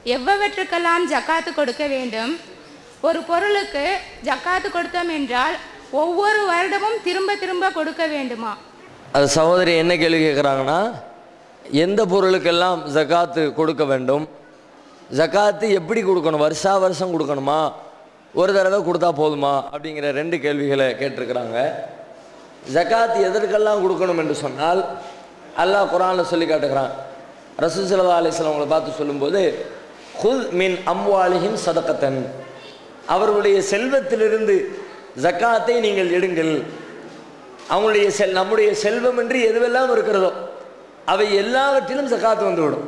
எவ்வவற்றுக்கெல்லாம் ஜக்காத்து கொடுக்க வேண்டும் ஒரு பொருளுக்கு ஜக்காத்து கொடுத்தோம் என்றால் ஒவ்வொரு வருடமும் திரும்ப திரும்ப கொடுக்க வேண்டுமா அது சகோதரி என்ன கேள்வி கேட்குறாங்கன்னா எந்த பொருளுக்கெல்லாம் ஜக்காத்து கொடுக்க வேண்டும் ஜக்காத்து எப்படி கொடுக்கணும் வருஷா வருஷம் கொடுக்கணுமா ஒரு தடவை கொடுத்தா போதுமா அப்படிங்கிற ரெண்டு கேள்விகளை கேட்டிருக்கிறாங்க ஜக்காத் எதற்கெல்லாம் கொடுக்கணும் என்று சொன்னால் அல்லாஹ் குரானில் சொல்லி காட்டுகிறான் ரசூல் சல்லா அலிஸ்லாம் அவங்களை பார்த்து சொல்லும்போது ஹுல் மின் அம்வாலிஹின் சதக்கத்தன் அவர்களுடைய செல்வத்திலிருந்து ஜக்காத்தை நீங்கள் எடுங்கள் அவங்களுடைய செல் நம்முடைய செல்வம் என்று எதுவெல்லாம் இருக்கிறதோ அவை எல்லாவற்றிலும் ஜக்காத்து வந்துவிடும்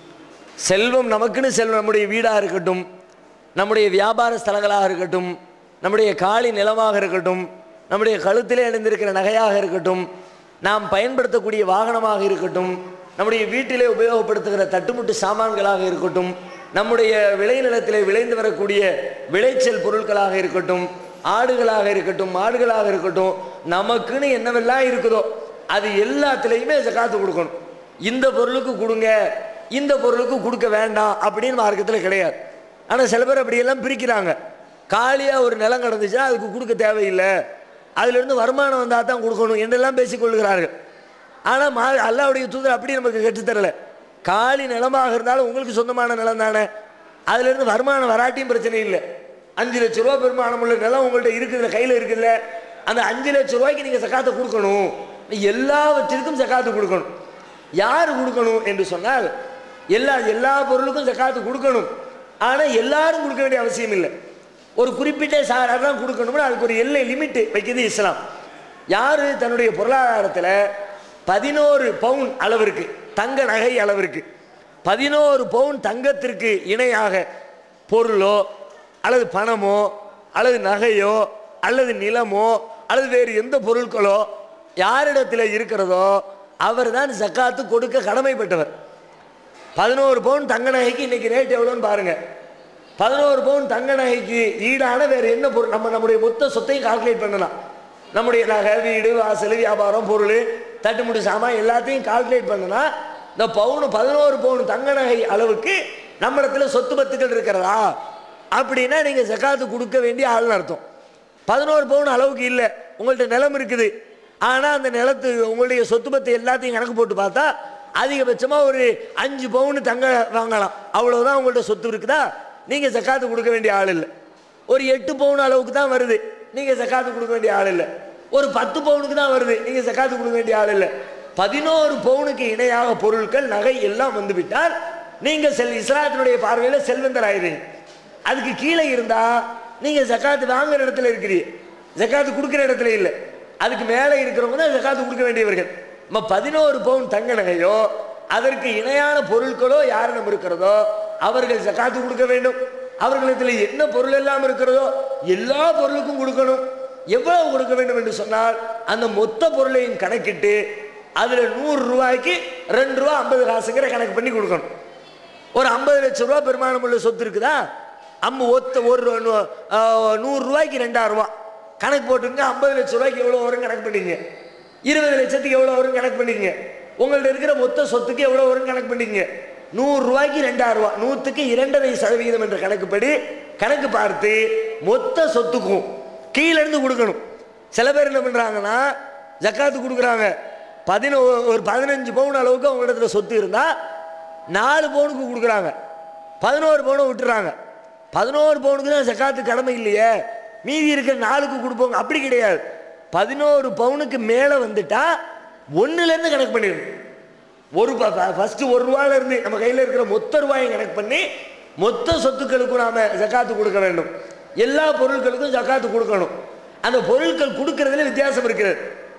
செல்வம் நமக்குன்னு செல்வம் நம்முடைய வீடாக இருக்கட்டும் நம்முடைய வியாபார ஸ்தலங்களாக இருக்கட்டும் நம்முடைய காலி நிலமாக இருக்கட்டும் நம்முடைய கழுத்திலே அணிந்திருக்கிற நகையாக இருக்கட்டும் நாம் பயன்படுத்தக்கூடிய வாகனமாக இருக்கட்டும் நம்முடைய வீட்டிலே உபயோகப்படுத்துகிற தட்டுமுட்டு சாமான்களாக இருக்கட்டும் நம்முடைய விளைநிலத்திலே விளைந்து வரக்கூடிய விளைச்சல் பொருட்களாக இருக்கட்டும் ஆடுகளாக இருக்கட்டும் மாடுகளாக இருக்கட்டும் நமக்குன்னு என்னவெல்லாம் இருக்குதோ அது எல்லாத்துலேயுமே ஜக்காத்து கொடுக்கணும் இந்த பொருளுக்கு கொடுங்க இந்த பொருளுக்கு கொடுக்க வேண்டாம் அப்படின்னு மார்க்கத்தில் கிடையாது ஆனால் சில பேர் அப்படியெல்லாம் பிரிக்கிறாங்க காலியாக ஒரு நிலம் கிடந்துச்சுன்னா அதுக்கு கொடுக்க தேவையில்லை அதிலிருந்து வருமானம் வந்தால் தான் கொடுக்கணும் என்றெல்லாம் பேசிக்கொள்கிறார்கள் ஆனால் மா அல்லாவுடைய தூதர் அப்படி நமக்கு கற்றுத்தரல காலி நிலமாக இருந்தாலும் உங்களுக்கு சொந்தமான நிலம் தானே அதுலேருந்து வருமானம் வராட்டியும் பிரச்சனை இல்லை அஞ்சு லட்ச ரூபா பெருமானம் உள்ள நிலம் உங்கள்கிட்ட இருக்குதுல கையில் இருக்குதுல்ல அந்த அஞ்சு லட்ச ரூபாய்க்கு நீங்கள் சக்காத்தை கொடுக்கணும் எல்லாவற்றிற்கும் சக்காத்து கொடுக்கணும் யார் கொடுக்கணும் என்று சொன்னால் எல்லா எல்லா பொருளுக்கும் சக்காத்து கொடுக்கணும் ஆனால் எல்லாரும் கொடுக்க வேண்டிய அவசியம் இல்லை ஒரு குறிப்பிட்ட சாரார் தான் கொடுக்கணும்னு அதுக்கு ஒரு எல்லை லிமிட் வைக்கிறது இஸ்லாம் யார் தன்னுடைய பொருளாதாரத்தில் பதினோரு பவுன் அளவிற்கு தங்க நகை அளவிற்கு பதினோரு பவுன் தங்கத்திற்கு இணையாக பொருளோ அல்லது பணமோ அல்லது நகையோ அல்லது நிலமோ அல்லது வேறு எந்த பொருட்களோ யாரிடத்தில் இருக்கிறதோ அவர் தான் ஜக்காத்து கொடுக்க கடமைப்பட்டவர் பதினோரு பவுன் தங்க நகைக்கு இன்னைக்கு ரேட் எவ்வளோன்னு பாருங்க பதினோரு பவுன் தங்க நகைக்கு ஈடான வேறு என்ன பொருள் நம்ம நம்முடைய மொத்த சொத்தையும் கால்குலேட் பண்ணலாம் நம்முடைய நகை வீடு வாசல் வியாபாரம் பொருள் தட்டுமுட்டு சாமான் எல்லாத்தையும் கால்குலேட் பண்ணனா இந்த பவுன் பதினோரு பவுன் தங்க நகை அளவுக்கு நம்மிடத்துல சொத்து பத்துக்கள் இருக்கிறதா அப்படின்னா நீங்கள் ஜக்காத்து கொடுக்க வேண்டிய ஆள்னு அர்த்தம் பதினோரு பவுன் அளவுக்கு இல்லை உங்கள்ட்ட நிலம் இருக்குது ஆனால் அந்த நிலத்து உங்களுடைய சொத்து பத்து எல்லாத்தையும் கணக்கு போட்டு பார்த்தா அதிகபட்சமாக ஒரு அஞ்சு பவுன் தங்க வாங்கலாம் அவ்வளோதான் உங்கள்ட்ட சொத்து இருக்குதா நீங்கள் ஜக்காத்து கொடுக்க வேண்டிய ஆள் இல்லை ஒரு எட்டு பவுன் அளவுக்கு தான் வருது நீங்கள் ஜக்காத்து கொடுக்க வேண்டிய ஆள் இல்லை ஒரு பத்து பவுனுக்கு தான் வருது நீங்கள் ஜக்காத்து கொடுக்க வேண்டிய ஆள் இல்லை பதினோரு பவுனுக்கு இணையாக பொருட்கள் நகை எல்லாம் வந்துவிட்டால் நீங்கள் செல் இஸ்லாத்தினுடைய பார்வையில் செல்வந்தர் ஆயிடுறீங்க அதுக்கு கீழே இருந்தால் நீங்கள் ஜக்காத்து வாங்குற இடத்துல இருக்கிறீங்க ஜக்காத்து கொடுக்குற இடத்துல இல்லை அதுக்கு மேலே இருக்கிறவங்க தான் ஜக்காத்து கொடுக்க வேண்டியவர்கள் நம்ம பதினோரு பவுன் தங்க நகையோ அதற்கு இணையான பொருட்களோ யாரிடம் இருக்கிறதோ அவர்கள் ஜக்காத்து கொடுக்க வேண்டும் அவர்களிடத்தில் என்ன பொருள் எல்லாம் இருக்கிறதோ எல்லா பொருளுக்கும் கொடுக்கணும் எவ்வளவு கொடுக்க வேண்டும் என்று சொன்னால் அந்த மொத்த பொருளையும் கணக்கிட்டு அதில் நூறு ரூபாய்க்கு ரெண்டு ரூபா ஐம்பது காசுங்கிற கணக்கு பண்ணி கொடுக்கணும் ஒரு ஐம்பது லட்சம் ரூபா பெருமானம் உள்ள சொத்து இருக்குதா அம்மு ஒத்த ஒரு நூ- ஆஹ் நூறு ரூபாய்க்கு ரெண்டாயிரம் ரூபா கணக்கு போட்டுங்க ஐம்பது லட்சம் ரூபாய்க்கு எவ்வளோ வரும் கணக்கு பண்ணிங்க இருபது லட்சத்துக்கு எவ்வளோ வரும் கணக்கு பண்ணிங்க உங்கள்ட்ட இருக்கிற மொத்த சொத்துக்கு எவ்வளோ வரும் கணக்கு பண்ணிங்க நூறு ரூபாய்க்கு ரெண்டாயிரம் ரூபா நூற்றுக்கு இரண்டரை சதவீதம் என்ற கணக்குப்படி கணக்கு பார்த்து மொத்த சொத்துக்கும் கீழ இருந்து கொடுக்கணும் சில பேர் என்ன பண்ணுறாங்கன்னா ஜக்காத்து கொடுக்குறாங்க பதினோ ஒரு பதினஞ்சு பவுன் அளவுக்கு அவங்க இடத்துல சொத்து இருந்தால் நாலு பவுனுக்கு கொடுக்குறாங்க பதினோரு பவுனை விட்டுறாங்க பதினோரு பவுனுக்கு தான் ஜக்காத்து கடமை இல்லையே மீதி இருக்கிற நாலுக்கு கொடுப்போங்க அப்படி கிடையாது பதினோரு பவுனுக்கு மேலே வந்துட்டா ஒன்றுலேருந்து கணக்கு பண்ணிடணும் ஒரு ஃபஸ்ட்டு ஒரு ரூபாயில இருந்து நம்ம கையில் இருக்கிற மொத்த ரூபாயை கணக்கு பண்ணி மொத்த சொத்துக்களுக்கும் நாம ஜக்காத்து கொடுக்க வேண்டும் எல்லா பொருட்களுக்கும் ஜக்காத்து கொடுக்கணும் அந்த பொருட்கள் கொடுக்கறதுல வித்தியாசம் இருக்கிறது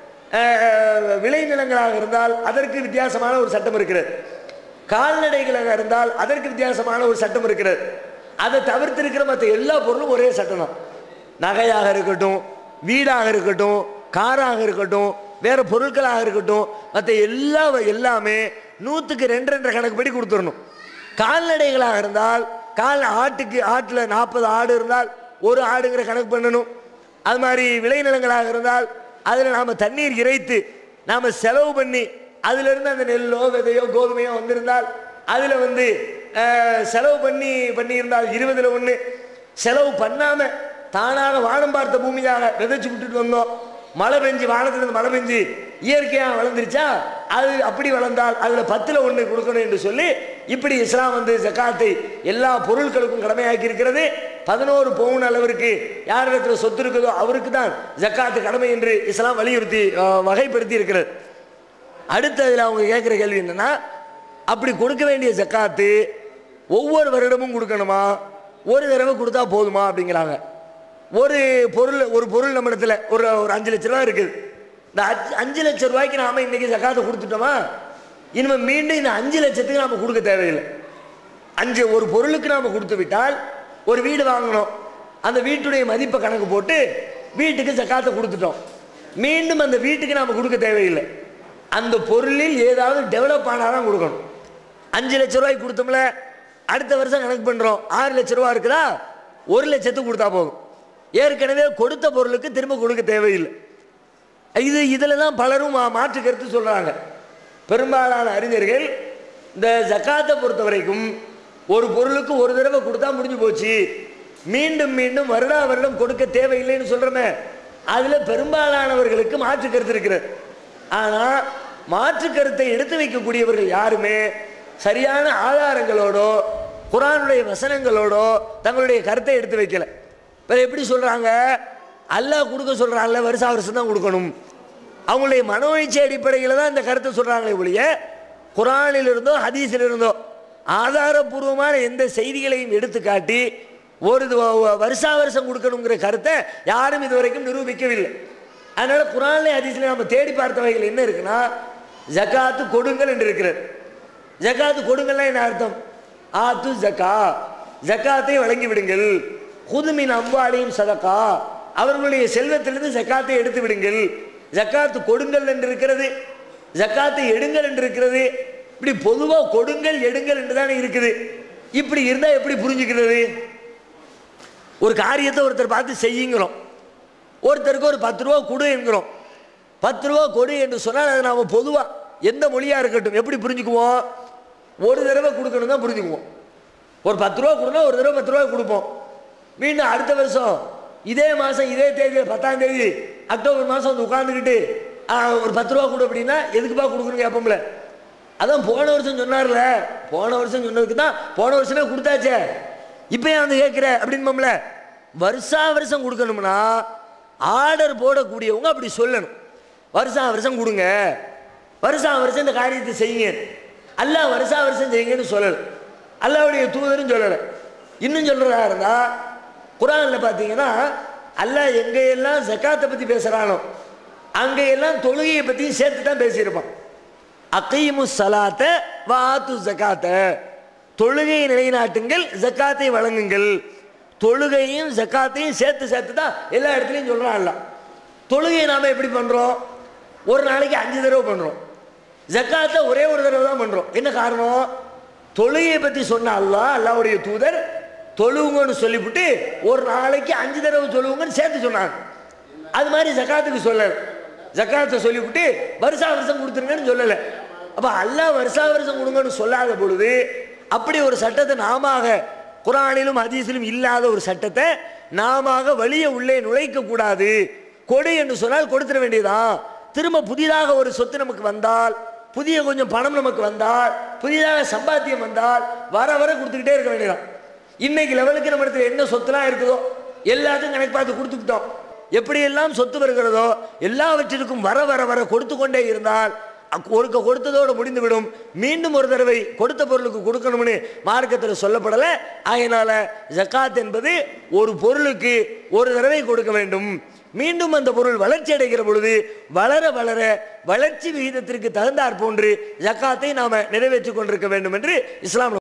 அஹ், விளைநிலங்களாக இருந்தால் அதற்கு வித்தியாசமான ஒரு சட்டம் இருக்கிறது கால்நடைகளாக இருந்தால் அதற்கு வித்தியாசமான ஒரு சட்டம் இருக்கிறது அதை தவிர்த்து இருக்கிற மற்ற எல்லா பொருளும் ஒரே சட்டம் தான் நகையாக இருக்கட்டும் வீடாக இருக்கட்டும் காராக இருக்கட்டும் வேற பொருட்களாக இருக்கட்டும் மற்ற எல்லா எல்லாமே நூற்றுக்கு ரெண்டு ரெண்டரை கணக்குப்படி கொடுத்துடணும் கால்நடைகளாக இருந்தால் கால் ஆட்டுக்கு ஆட்டில் நாற்பது ஆடு இருந்தால் ஒரு ஆடுங்கிற கணக்கு பண்ணணும் அது மாதிரி விளைநிலங்களாக இருந்தால் அதில் நாம் தண்ணீர் இறைத்து நாம் செலவு பண்ணி அதிலிருந்து அந்த நெல்லோ விதையோ கோதுமையோ வந்திருந்தால் அதில் வந்து அஹ், செலவு பண்ணி பண்ணியிருந்தால் இருபதுல ஒன்று செலவு பண்ணாம தானாக வானம் பார்த்த பூமியாக விதைச்சு விட்டுட்டு வந்தோம் மழை பெஞ்சு வானத்திலிருந்து மழை பெஞ்சு இயற்கையாக வளர்ந்துருச்சா அது அப்படி வளர்ந்தால் அதில் பத்தில் ஒன்று கொடுக்கணும் என்று சொல்லி இப்படி இஸ்லாம் வந்து ஜக்காத்தை எல்லா பொருட்களுக்கும் கடமையாக்கி இருக்கிறது பதினோரு பவுன் அளவிற்கு யாரிடத்தில் சொத்து இருக்குதோ அவருக்கு தான் ஜக்காத்து கடமை என்று இஸ்லாம் வலியுறுத்தி அஹ், வகைப்படுத்தி இருக்கிறது அடுத்ததில் அவங்க கேட்குற கேள்வி என்னன்னா அப்படி கொடுக்க வேண்டிய ஜக்காத்து ஒவ்வொரு வருடமும் கொடுக்கணுமா ஒரு தடவை கொடுத்தா போதுமா அப்படிங்கிறாங்க ஒரு பொருள் ஒரு பொருள் நம்ம இடத்துல ஒரு ஒரு அஞ்சு லட்ச ரூபா இருக்குது இந்த அஞ்சு- அஞ்சு லட்ச ரூபாய்க்கு நாம இன்னைக்கு ஜக்காத்தை கொடுத்துட்டோமா இனிமே மீண்டும் இந்த அஞ்சு லட்சத்துக்கு நாம கொடுக்க தேவையில்லை அஞ்சு ஒரு பொருளுக்கு நாம கொடுத்து விட்டால் ஒரு வீடு வாங்கணும் அந்த வீட்டுடைய மதிப்பை கணக்கு போட்டு வீட்டுக்கு ஜக்காத்தை கொடுத்துட்டோம் மீண்டும் அந்த வீட்டுக்கு நாம கொடுக்க தேவையில்லை அந்த பொருளில் ஏதாவது டெவலப் ஆனாதான் கொடுக்கணும் அஞ்சு லட்ச ரூபாய்க்கு கொடுத்தோம்ல அடுத்த வருஷம் கணக்கு பண்றோம் ஆறு லட்ச ரூபா இருக்குதா ஒரு லட்சத்துக்கு கொடுத்தா போதும் ஏற்கனவே கொடுத்த பொருளுக்கு திரும்ப கொடுக்க தேவையில்லை இது இதில் தான் பலரும் மா- மாற்று கருத்து சொல்கிறாங்க பெரும்பாலான அறிஞர்கள் இந்த ஜக்காத்தை பொறுத்த வரைக்கும் ஒரு பொருளுக்கு ஒரு தடவை கொடுத்தா முடிஞ்சு போச்சு மீண்டும் மீண்டும் வருடா வருடம் கொடுக்க தேவையில்லைன்னு சொல்கிறோமே அதில் பெரும்பாலானவர்களுக்கு மாற்று கருத்து இருக்கிறது ஆனால் மாற்று கருத்தை எடுத்து வைக்கக்கூடியவர்கள் யாருமே சரியான ஆதாரங்களோடோ குரானுடைய வசனங்களோடோ தங்களுடைய கருத்தை எடுத்து வைக்கல இப்போ எப்படி சொல்கிறாங்க அல்லாஹ் கொடுக்க சொல்கிறான்ல வருஷா வருஷம் தான் கொடுக்கணும் அவங்களுடைய மனோயிச்சை அடிப்படையில் தான் இந்த கருத்தை சொல்கிறாங்களே ஒழிய குரானில் இருந்தோ ஹதீஸில் இருந்தோ ஆதாரபூர்வமான எந்த செய்திகளையும் எடுத்து காட்டி ஒரு இது வ- வ- வருஷா வருஷம் கொடுக்கணுங்கிற கருத்தை யாரும் இதுவரைக்கும் நிரூபிக்கவில்லை அதனால குரான்ல ஹதீஸ்ல நம்ம தேடி பார்த்த வகையில் என்ன இருக்குன்னா ஜகாத்து கொடுங்கள் என்று இருக்கிறது ஜகாத்து கொடுங்கள்னா என்ன அர்த்தம் ஆத்து ஜக்கா ஜக்காத்தை வழங்கி விடுங்கள் குதுமின் அம்பாலியும் சதக்கா அவர்களுடைய செல்வத்திலிருந்து ஜக்காத்தை எடுத்து விடுங்கள் ஜக்காத்து கொடுங்கள் என்று இருக்கிறது ஜக்காத்தை எடுங்கள் என்று இருக்கிறது இப்படி பொதுவாக கொடுங்கள் எடுங்கள் என்று தானே இருக்குது இப்படி இருந்தால் எப்படி புரிஞ்சுக்கிறது ஒரு காரியத்தை ஒருத்தர் பார்த்து செய்யுங்கிறோம் ஒருத்தருக்கு ஒரு பத்து ரூபா கொடு என்கிறோம் பத்து ரூபா கொடு என்று சொன்னால் அதை நாம் பொதுவாக எந்த மொழியாக இருக்கட்டும் எப்படி புரிஞ்சுக்குவோம் ஒரு தடவை கொடுக்கணும் தான் புரிஞ்சுக்குவோம் ஒரு பத்து ரூபா கொடுனா ஒரு தடவை பத்து ரூபா கொடுப்போம் மீண்டும் அடுத்த வருஷம் இதே மாதம் இதே தேதி பத்தாம் தேதி அக்டோபர் மாதம் வந்து உட்காந்துக்கிட்டு ஒரு பத்து ரூபா கொடு அப்படின்னா எதுக்குப்பா கொடுக்கணும் கேட்போம்ல அதான் போன வருஷம் சொன்னார்ல போன வருஷம் சொன்னதுக்கு தான் போன வருஷமே கொடுத்தாச்சே இப்போ ஏன் வந்து கேட்குற அப்படின்போம்ல வருஷா வருஷம் கொடுக்கணும்னா ஆர்டர் போடக்கூடியவங்க அப்படி சொல்லணும் வருஷா வருஷம் கொடுங்க வருஷா வருஷம் இந்த காரியத்தை செய்யுங்க அல்லாஹ் வருஷா வருஷம் செய்யுங்கன்னு சொல்லலை அல்லாவுடைய தூதரும் சொல்லலை இன்னும் சொல்றதா இருந்தா குரான்ல பார்த்தீங்கன்னா அல்லாஹ் எங்கெல்லாம் ஜக்காத்தை பற்றி பேசுகிறானோ அங்கெல்லாம் தொழுகையை பற்றியும் சேர்த்து தான் பேசியிருப்பான் அகைமு சலாத்த வாத்து ஜக்காத்த தொழுகையை நிலைநாட்டுங்கள் ஜக்காத்தை வழங்குங்கள் தொழுகையும் ஜக்காத்தையும் சேர்த்து சேர்த்து தான் எல்லா இடத்துலையும் சொல்கிறான் அல்ல தொழுகையை நாம் எப்படி பண்ணுறோம் ஒரு நாளைக்கு அஞ்சு தடவை பண்ணுறோம் ஜக்காத்தை ஒரே ஒரு தடவை தான் பண்ணுறோம் என்ன காரணம் தொழுகையை பற்றி சொன்ன அல்லாஹ் அல்லாவுடைய தூதர் தொழுவுங்கன்னு சொல்லிவிட்டு ஒரு நாளைக்கு அஞ்சு தடவை தொழுவுங்கன்னு சேர்த்து சொன்னாங்க அது மாதிரி ஜக்காத்துக்கு சொல்லலை ஜக்காத்தை சொல்லிவிட்டு வருஷா வருஷம் கொடுத்துருங்கன்னு சொல்லலை அப்போ அல்லாஹ் வருஷா வருஷம் கொடுங்கன்னு சொல்லாத பொழுது அப்படி ஒரு சட்டத்தை நாம குரானிலும் ஹதீஸிலும் இல்லாத ஒரு சட்டத்தை நாம வழிய உள்ளே நுழைக்க கூடாது கொடு என்று சொன்னால் கொடுத்துட வேண்டியதான் திரும்ப புதிதாக ஒரு சொத்து நமக்கு வந்தால் புதிய கொஞ்சம் பணம் நமக்கு வந்தால் புதிதாக சம்பாத்தியம் வந்தால் வர வர கொடுத்துக்கிட்டே இருக்க வேண்டியதான் இன்னைக்கு லெவலுக்கு நம்ம இடத்துல என்ன சொத்துலாம் இருக்குதோ எல்லாத்தையும் கணக்கு பார்த்து கொடுத்துக்கிட்டோம் எப்படியெல்லாம் சொத்து வருகிறதோ எல்லாவற்றிற்கும் வர வர வர கொடுத்து கொண்டே இருந்தால் அக்- ஒருக்க கொடுத்ததோடு முடிந்துவிடும் மீண்டும் ஒரு தடவை கொடுத்த பொருளுக்கு கொடுக்கணும்னு மார்க்கத்தில் சொல்லப்படலை ஆகையினால ஜக்காத் என்பது ஒரு பொருளுக்கு ஒரு தடவை கொடுக்க வேண்டும் மீண்டும் அந்த பொருள் வளர்ச்சி அடைகிற பொழுது வளர வளர வளர்ச்சி விகிதத்திற்கு தகுந்தாற் போன்று ஜக்காத்தை நாம நிறைவேற்றிக் கொண்டிருக்க வேண்டும் என்று இஸ்லாம்